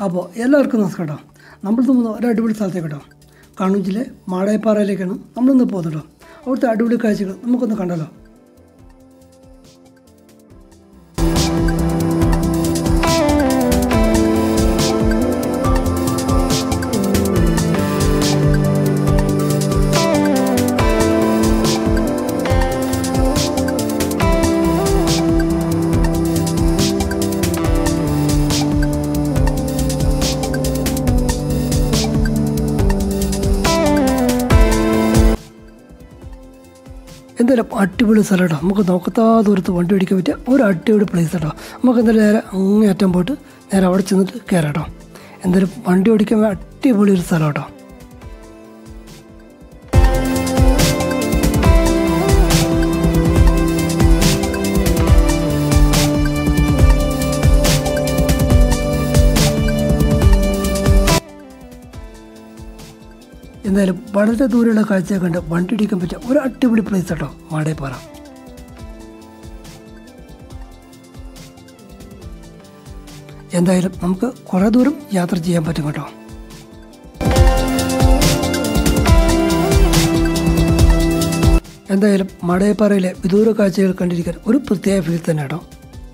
അപ്പോൾ എല്ലാവർക്കും നമസ്കാരം നമ്മൾ പോകുന്ന ഒരു അടിപൊളി സ്ഥലത്തേക്ക് കേട്ടോ കണ്ണൂർ ജില്ല മാടായിപ്പാറയിലേക്കാണ് നമ്മളിന്ന് പോകുന്നത് കേട്ടോ അവിടുത്തെ അടിപൊളി കാഴ്ചകൾ നമുക്കൊന്ന് കണ്ടല്ലോ എന്തായാലും അടിപൊളി സ്ഥലം കേട്ടോ നമുക്ക് നോക്കത്താ ദൂരത്ത് വണ്ടി ഓടിക്കാൻ പറ്റിയ ഒരു അടിപൊളി പ്ലേസ് കേട്ടോ നമുക്ക് എന്തായാലും നേരെ അങ്ങേ അറ്റം പോയിട്ട് നേരെ അവിടെ ചെന്നിട്ട് കയറാം കേട്ടോ എന്തായാലും വണ്ടി ഓടിക്കാൻ അടിപൊളി ഒരു സ്ഥലം കേട്ടോ എന്തായാലും വളരെ ദൂരെയുള്ള കാഴ്ച കണ്ട് വണ്ടി ഇടിക്കാൻ പറ്റിയ ഒരു അടിപൊളി പ്ലേസ് കേട്ടോ മാടേപ്പാറ എന്തായാലും നമുക്ക് കുറേ ദൂരം യാത്ര ചെയ്യാൻ പറ്റും കേട്ടോ എന്തായാലും മടയപ്പാറയിലെ വിദൂര കാഴ്ചകൾ കണ്ടിരിക്കാൻ ഒരു പ്രത്യേക ഫീൽ തന്നെ കേട്ടോ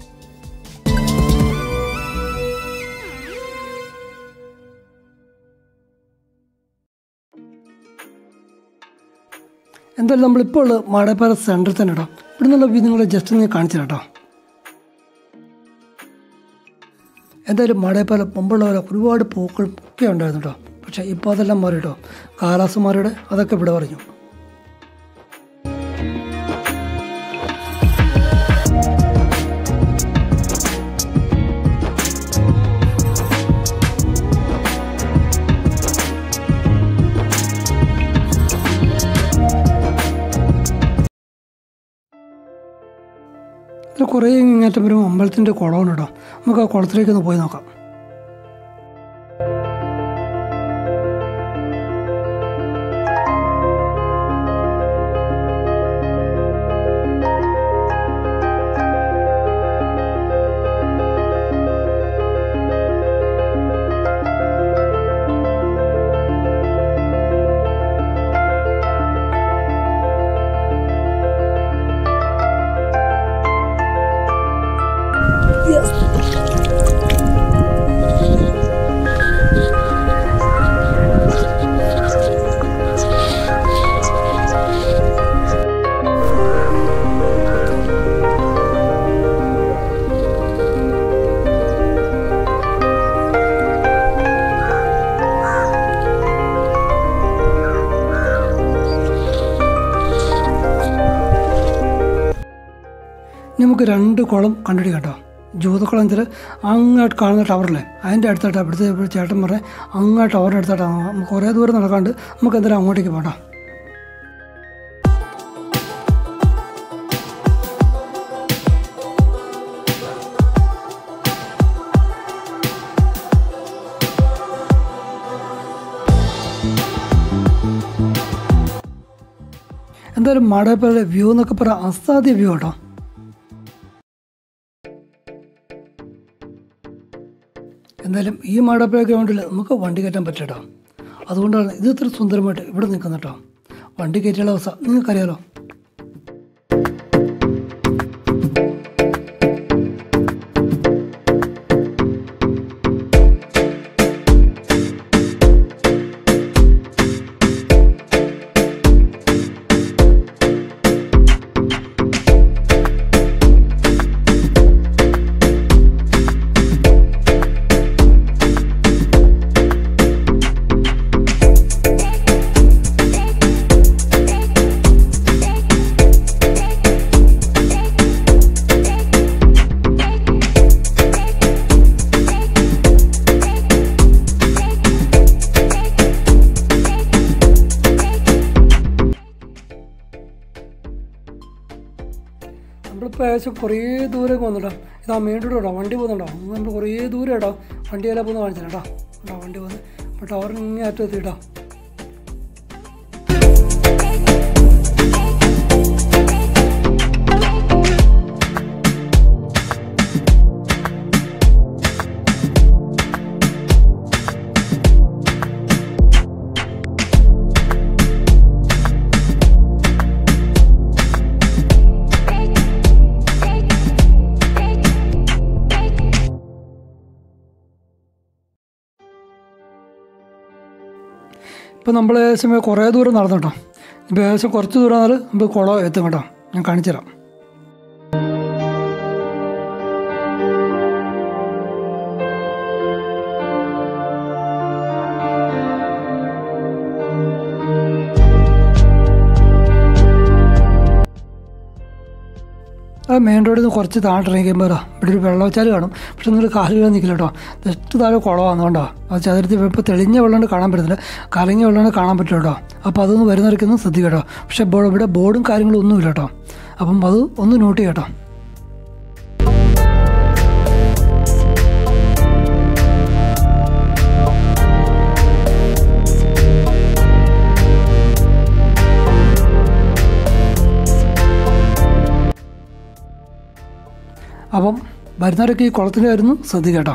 എന്തായാലും നമ്മളിപ്പോൾ ഉള്ളത് മാടപ്പാറ സെൻറ്ററിൽ തന്നെ കേട്ടോ ഇവിടെ നിന്നുള്ള വ്യൂ നിങ്ങളെ ജസ്റ്റ് ഒന്ന് കാണിച്ചു കേട്ടോ എന്തായാലും മാടേപ്പാല മുമ്പുള്ള പോലെ ഒരുപാട് പൂക്കൾ ഒക്കെ ഉണ്ടായിരുന്നു കേട്ടോ പക്ഷേ ഇപ്പോൾ അതെല്ലാം മാറി കേട്ടോ കാലാവസ്ഥ മാറിയുടെ അതൊക്കെ ഇവിടെ പറഞ്ഞു ഇതിൽ കുറേ ഇങ്ങേറ്റം വരുമ്പോൾ അമ്പലത്തിൻ്റെ കുളമാണ് കേട്ടോ നമുക്ക് ആ കുളത്തിലേക്ക് ഒന്ന് പോയി നോക്കാം നമുക്ക് രണ്ട് കുളം കണ്ടുപിടി കേട്ടോ ജൂതക്കുളം വെച്ചാൽ അങ്ങോട്ട് കാണുന്ന ടവറില്ലേ അതിൻ്റെ അടുത്തായിട്ട് അവിടുത്തെ ഇവിടെ ചേട്ടൻ പറഞ്ഞ അങ്ങ് ടവറിൻ്റെ അടുത്തായിട്ടാണ് നമുക്ക് കുറേ ദൂരം നടക്കാണ്ട് നമുക്ക് എന്തായാലും അങ്ങോട്ടേക്ക് പോകാം എന്തായാലും മാടേപ്പയുടെ വ്യൂ എന്നൊക്കെ പറയാം അസാധ്യ വ്യൂ കേട്ടോ എന്തായാലും ഈ മാടപ്പുഴ ഗ്രൗണ്ടിൽ നമുക്ക് വണ്ടി കയറ്റാൻ പറ്റട്ടോ അതുകൊണ്ടാണ് ഇത് ഇത്ര സുന്ദരമായിട്ട് ഇവിടെ നിൽക്കുന്നത് കേട്ടോ വണ്ടി കയറ്റിയുള്ള അവസ്ഥ നിങ്ങൾക്കറിയാലോ നമ്മളിപ്പോൾ ഏകദേശം കുറേ ദൂരം വന്നിട്ടോ ഇതാ മെയിൻ റോഡ് കേട്ടോ വണ്ടി പോകുന്നുണ്ടോ നമ്മൾ കുറേ ദൂരം കേട്ടോ വണ്ടി എല്ലാം പോകുന്ന കാണിച്ചു കേട്ടോ കേട്ടോ വണ്ടി പോകുന്നത് അപ്പോൾ ടവറിന് ഇങ്ങനെ അറ്റം എത്തി കേട്ടോ ഇപ്പോൾ നമ്മൾ ഏകദേശം കുറേ ദൂരം നടന്നു കേട്ടോ ഇപ്പോൾ ഏകദേശം കുറച്ച് ദൂരം വന്നാൽ നമുക്ക് കുളം എത്തും കേട്ടോ ഞാൻ കാണിച്ചു തരാം ആ മെയിൻ റോഡിൽ നിന്ന് കുറച്ച് താഴെ ഇറങ്ങി കഴിയുമ്പോൾ ഇവിടെ ഒരു വെള്ളച്ചാൽ കാണും പക്ഷെ നിങ്ങൾ കാലുകൾ നിൽക്കില്ല കേട്ടോ ജസ്റ്റ് താഴെ കുളമാണ് കേട്ടോ ആ ചതുരത്തിൽ ഇപ്പോൾ തെളിഞ്ഞ വെള്ളം കാണാൻ പറ്റത്തില്ല കലങ്ങിയ വെള്ളം കാണാൻ പറ്റും കേട്ടോ അപ്പോൾ അതൊന്ന് വരുന്നവർക്കൊന്നും ശ്രദ്ധിക്കുക കേട്ടോ പക്ഷേ ഇപ്പോൾ ഇവിടെ ബോർഡും കാര്യങ്ങളും ഒന്നുമില്ല കേട്ടോ അപ്പം അത് ഒന്ന് നോട്ട് ചെയ്യാം കേട്ടോ അപ്പം വരുന്നവരൊക്കെ ഈ കുളത്തിൽ വരുന്നു ശ്രദ്ധിക്കുക കേട്ടോ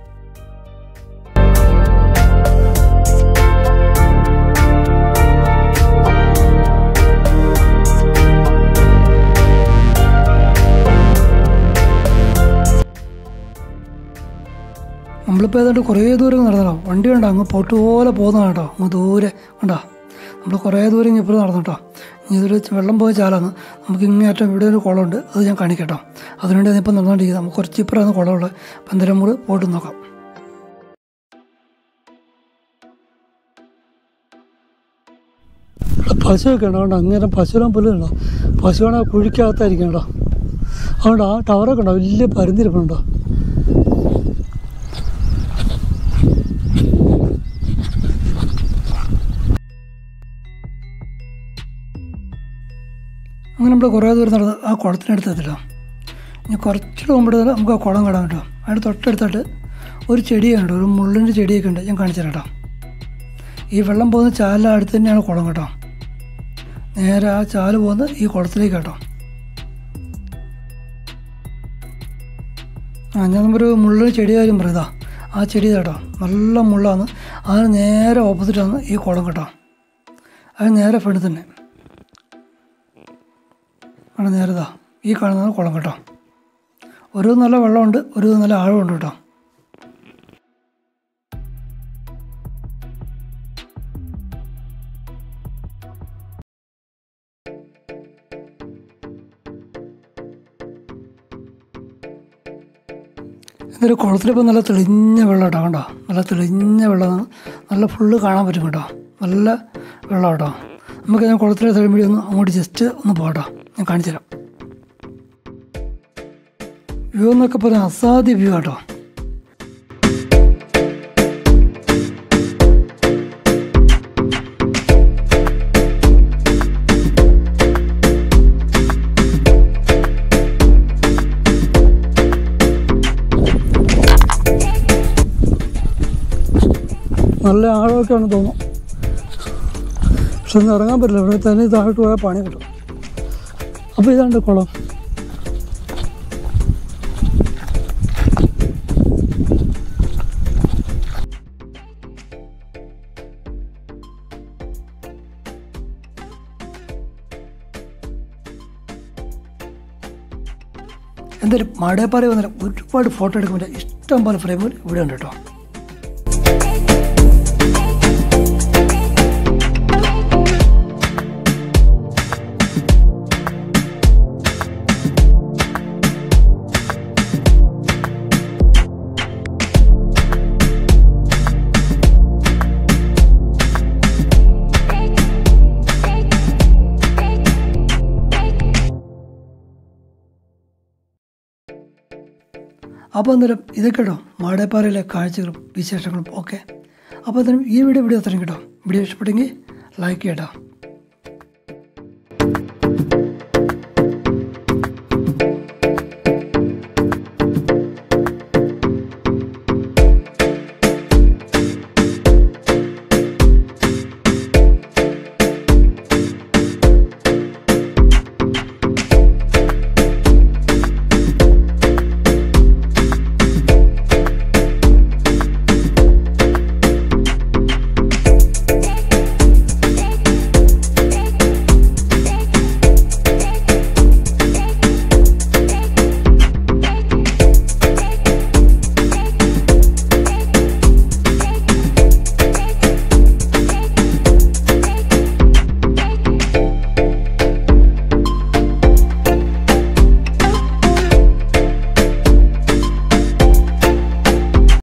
നമ്മളിപ്പോൾ ഏതാണ്ട് കുറേ ദൂരം നടന്നോ വണ്ടി കണ്ടോ അങ്ങ് പൊട്ട് പോലെ പോകുന്നതാണ് കേട്ടോ അങ്ങ് ദൂരെ കണ്ടോ നമ്മൾ കുറേ ദൂരം ഇങ്ങനെ ഇപ്പോൾ നടന്നു കേട്ടോ ഇനി ഇതൊരു വെള്ളം പോയ ചാലാണ് നമുക്ക് ഇങ്ങേറ്റം ഇവിടെ ഒരു കുളമുണ്ട് അത് ഞാൻ കാണിക്കട്ടോ അതിനുവേണ്ടി ഞാനിപ്പോൾ നടന്നുകൊണ്ടിരിക്കുന്നത് നമുക്ക് കുറച്ച് ഇപ്പുറമാണ് കുളമുള്ളത് അപ്പം എന്തായാലും നമ്മൾ പോയിട്ട് നോക്കാം പശുവൊക്കെ ഉണ്ടോ അതുകൊണ്ട് അങ്ങനെ പശുവിനെ പോലും ഉണ്ടോ പശുവാണെ കുഴിക്കകത്തായിരിക്കും കേട്ടോ അതുകൊണ്ട് ആ ടവറൊക്കെ ഉണ്ടോ വലിയ പരുന്തിരിപ്പുണ്ടോ അങ്ങനെ നമ്മൾ കുറേ ദൂരം നടന്ന് ആ കുളത്തിനടുത്ത് എത്തിട്ടോ ഇനി കുറച്ചുകൂടെ മുമ്പിട്ട് നമുക്ക് ആ കുളം കാണാൻ കേട്ടോ അതിൻ്റെ തൊട്ടടുത്തായിട്ട് ഒരു ചെടിയൊക്കെ ഉണ്ട് ഒരു മുള്ളിൻ്റെ ചെടിയൊക്കെ ഉണ്ട് ഞാൻ കാണിച്ചു തരാം കേട്ടോ ഈ വെള്ളം പോകുന്ന ചാലിൻ്റെ അടുത്ത് തന്നെയാണ് കുളം കേട്ടോ നേരെ ആ ചാല് പോകുന്നത് ഈ കുളത്തിലേക്ക് കേട്ടോ ആ ഞാൻ ഒരു മുള്ളിന് ചെടി കാര്യം പറയുതാ ആ ചെടി കേട്ടോ നല്ല മുള്ളാണ് അതിന് നേരെ ഓപ്പോസിറ്റാണ് ഈ കുളം കേട്ടോ അത് നേരെ ഫ്രണ്ട് തന്നെ ആണ് നേരതാ ഈ കാണുന്നത് കുളം കേട്ടോ ഒരു നല്ല വെള്ളമുണ്ട് ഒരു നല്ല ആഴമുണ്ട് കേട്ടോ ഇതൊരു കുളത്തിലിപ്പോൾ നല്ല തെളിഞ്ഞ വെള്ളം കേട്ടോ കണ്ടോ നല്ല തെളിഞ്ഞ വെള്ളമാണ് നല്ല ഫുള്ള് കാണാൻ പറ്റും കേട്ടോ നല്ല വെള്ളം കേട്ടോ നമുക്ക് ഞാൻ കുളത്തിലെ തഴുമ്പടി ഒന്ന് അങ്ങോട്ട് ജസ്റ്റ് ഒന്ന് പോകട്ടോ ഞാൻ കാണിച്ചു തരാം വ്യൂ എന്നൊക്കെ പറഞ്ഞാൽ അസാധ്യ വ്യൂ കേട്ടോ നല്ല ആഴമൊക്കെ ആണെന്ന് തോന്നുന്നു പക്ഷെ ഒന്നും ഇറങ്ങാൻ പറ്റില്ല ഇവിടെ തന്നെ താഴോട്ട് പോയാൽ പണി കിട്ടും അപ്പോൾ ഇതാണ്ട് കുളം എന്തായാലും മാടേപ്പാറ വന്നാൽ ഒരുപാട് ഫോട്ടോ എടുക്കാൻ പറ്റിയ ഇഷ്ടം പോലെ ഫ്രെയിമുകൾ ഇവിടെ ഉണ്ട് കേട്ടോ അപ്പോൾ അന്നേരം ഇതൊക്കെ കേട്ടോ മാടേപ്പാറയിലെ കാഴ്ചകളും വിശേഷങ്ങളും ഓക്കെ അപ്പോൾ അന്നേരം ഈ വീഡിയോ വീഡിയോ അത്രയും കേട്ടോ വീഡിയോ ഇഷ്ടപ്പെട്ടെങ്കിൽ ലൈക്ക് ചെയ്യട്ടോ